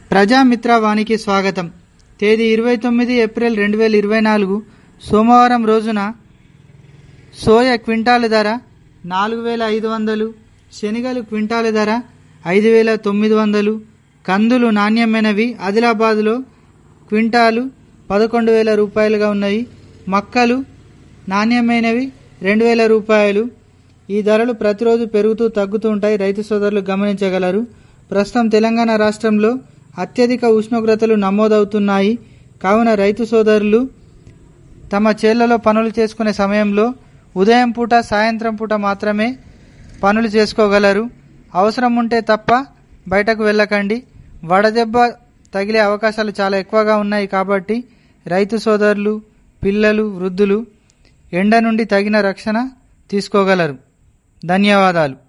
ప్రజామిత్ర వానికి స్వాగతం తేదీ ఇరవై తొమ్మిది ఏప్రిల్ రెండు వేల ఇరవై నాలుగు సోమవారం రోజున సోయ క్వింటాలు ధర నాలుగు వేల ఐదు వందలు శనగలు క్వింటాలు ధర ఐదు వేల తొమ్మిది వందలు కందులు నాణ్యమైనవి ఆదిలాబాద్లో క్వింటాలు పదకొండు వేల రూపాయలుగా ఉన్నాయి మక్కలు నాణ్యమైనవి రెండు వేల రూపాయలు ఈ ధరలు ప్రతిరోజు పెరుగుతూ తగ్గుతూ ఉంటాయి రైతు సోదరులు గమనించగలరు ప్రస్తుతం తెలంగాణ రాష్ట్రంలో అత్యధిక ఉష్ణోగ్రతలు నమోదవుతున్నాయి కావున రైతు సోదరులు తమ చేళ్లలో పనులు చేసుకునే సమయంలో ఉదయం పూట సాయంత్రం పూట మాత్రమే పనులు చేసుకోగలరు అవసరం ఉంటే తప్ప బయటకు వెళ్ళకండి వడదెబ్బ తగిలే అవకాశాలు చాలా ఎక్కువగా ఉన్నాయి కాబట్టి రైతు సోదరులు పిల్లలు వృద్ధులు ఎండ నుండి తగిన రక్షణ తీసుకోగలరు ధన్యవాదాలు